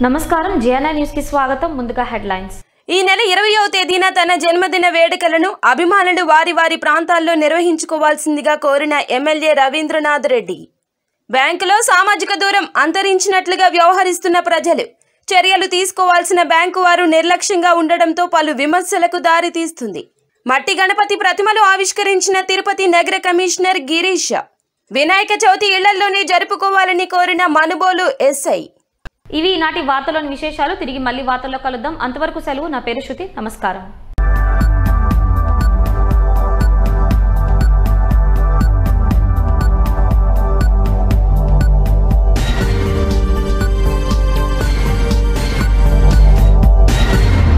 నమస్కారం GNI news కి స్వాగతం ముందుగా హెడ్లైన్స్ ఈ నెల ఇరవయవ తేదీన తన జన్మదిన వేడుకలను అభిమానులు వారి వారి ప్రాంతాల్లో నిర్వహించుకోవాల్సిందిగా కోరిన ఎమ్మెల్యే రవీంద్రనాథ్ రెడ్డి బ్యాంకులో సామాజిక దూరం అంతరించినట్లుగా వ్యవహరిస్తున్న ప్రజలు చర్యలు తీసుకోవాల్సిన బ్యాంకు వారు నిర్లక్ష్యంగా ఉండడంతో పలు విమర్శలకు దారితీస్తుంది మట్టి గణపతి ప్రతిమలు ఆవిష్కరించిన తిరుపతి నగర కమిషనర్ గిరీష్ వినాయక చవితి ఇళ్లలోనే జరుపుకోవాలని కోరిన మనుబోలు ఎస్ఐ ఇవి ఈనాటి వార్తలోని విశేషాలు తిరిగి మళ్ళీ వార్తల్లో కలుద్దాం అంతవరకు సెలవు నా పేరు శృతి నమస్కారం